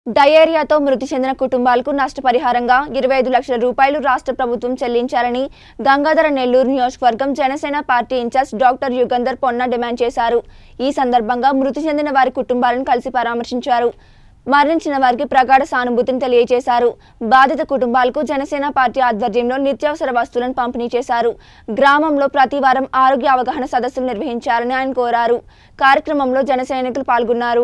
డయేరియాతో మృతి చెందిన కుటుంబాలకు నష్టపరిహారంగా ఇరవై ఐదు లక్షల రూపాయలు రాష్ట్ర ప్రభుత్వం చెల్లించాలని గంగాధర నెల్లూరు నియోజకవర్గం Janasena party incharge doctor Yugandhar Ponna demand చేశారు ఈ సందర్భంగా మృతి చెందిన వారి కుటుంబాలను కలిసి పరామర్శించారు మరణించిన వారికి ప్రగాఢ సానుభూతిని తెలియజేశారు బాధిత కుటుంబాలకు జనసేన పార్టీ ఆధ్వర్యంలో నిత్యావసర వస్తువులను పంపిణీ చేశారు గ్రామంలో ప్రతి వారం ఆరోగ్య అవగాహన సదస్సులు నిర్వహించాలని ఆయన కోరారు కార్యక్రమంలో జన సైనికులు పాల్గొన్నారు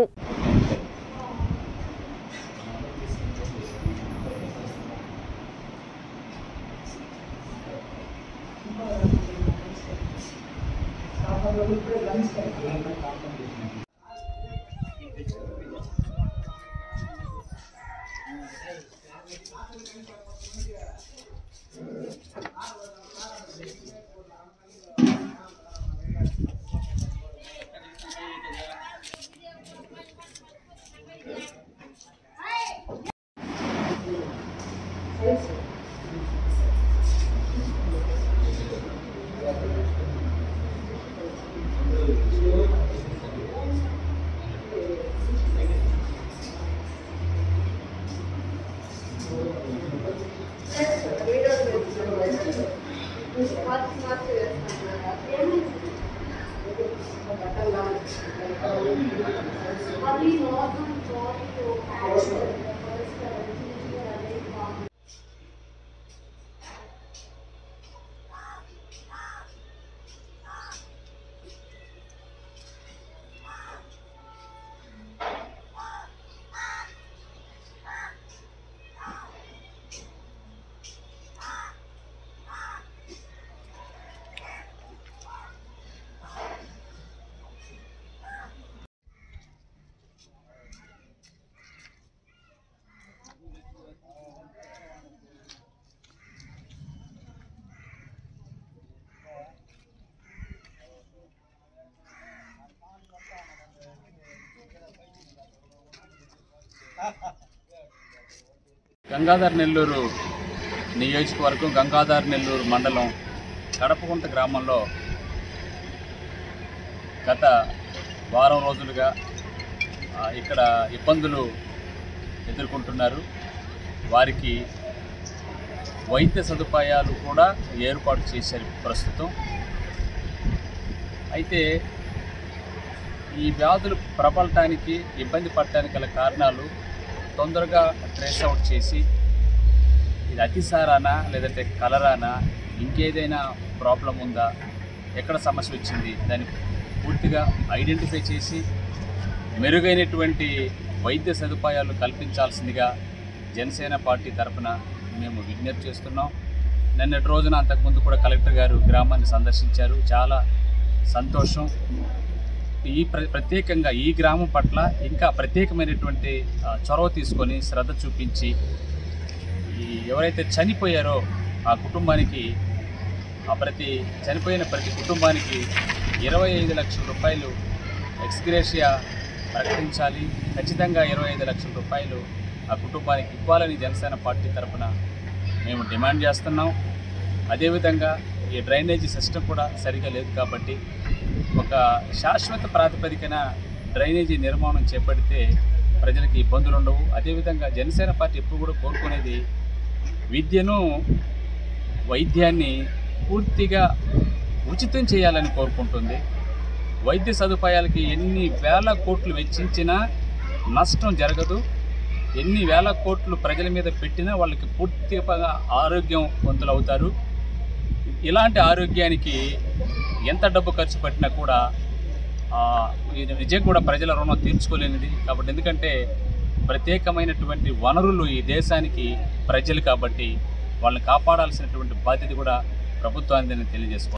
గంగాధర్ నెల్లూరు నియోజకవర్గం గంగాధర్ నెల్లూరు మండలం కడపగుంట గ్రామంలో గత వారం రోజులుగా ఆ, ఇక్కడ ఇబ్బందులు ఎదుర్కొంటున్నారు వారికి వైద్య సదుపాయాలు కూడా ఏర్పాటు చేశారు ప్రస్తుతం అయితే ఈ వ్యాధులు ప్రబలటానికి ఇబ్బంది పడటానికి గల కారణాలు తొందరగా ట్రేస్ అవుట్ చేసి ఇది అతిసారానా లేదంటే కలరానా ఇంకేదైనా ప్రాబ్లం ఉందా ఎక్కడ సమస్య వచ్చింది దాన్ని పూర్తిగా ఐడెంటిఫై చేసి మెరుగైనటువంటి వైద్య సదుపాయాలు కల్పించాల్సిందిగా జనసేన పార్టీ తరఫున మేము విజ్ఞప్తి చేస్తున్నాం నిన్నటి రోజున అంతకుముందు కూడా కలెక్టర్ గారు గ్రామాన్ని సందర్శించారు చాలా సంతోషం ఈ ప్ర ప్రత్యేకంగా ఈ గ్రామం పట్ల ఇంకా ప్రత్యేకమైనటువంటి ఆ, చొరవ తీసుకొని శ్రద్ధ చూపించి ఈ ఎవరైతే చనిపోయారో ఆ కుటుంబానికి ఆ ప్రతి చనిపోయిన ప్రతి కుటుంబానికి ఇరవై ఐదు లక్షల రూపాయలు ఎక్స్గ్రేషియా ప్రకటించాలి ఖచ్చితంగా ఇరవై ఐదు లక్షల రూపాయలు ఆ కుటుంబానికి ఇవ్వాలని జనసేన పార్టీ తరఫున మేము డిమాండ్ చేస్తున్నాం అదేవిధంగా ఈ డ్రైనేజీ సిస్టమ్ కూడా సరిగా లేదు కాబట్టి ఒక శాశ్వత ప్రాతిపదికన డ్రైనేజీ నిర్మాణం చేపడితే ప్రజలకు ఇబ్బందులు ఉండవు అదేవిధంగా జనసేన పార్టీ ఎప్పుడు కూడా కోరుకునేది విద్యను వైద్యాన్ని పూర్తిగా ఉచితం చేయాలని కోరుకుంటుంది వైద్య సదుపాయాలకి ఎన్ని వేల కోట్లు వెచ్చించినా నష్టం జరగదు ఎన్ని వేల కోట్లు ప్రజల మీద పెట్టినా వాళ్ళకి పూర్తిగా ఆరోగ్యం పొందులవుతారు ఇలాంటి ఆరోగ్యానికి ఎంత డబ్బు ఖర్చు పెట్టినా కూడా ఆ, ఇది నిజంగా కూడా ప్రజల రుణం తీర్చుకోలేనిది కాబట్టి ఎందుకంటే ప్రత్యేకమైనటువంటి వనరులు ఈ దేశానికి ప్రజలు కాబట్టి వాళ్ళని కాపాడాల్సినటువంటి బాధ్యత కూడా ప్రభుత్వానికి తెలియజేసుకోవాలి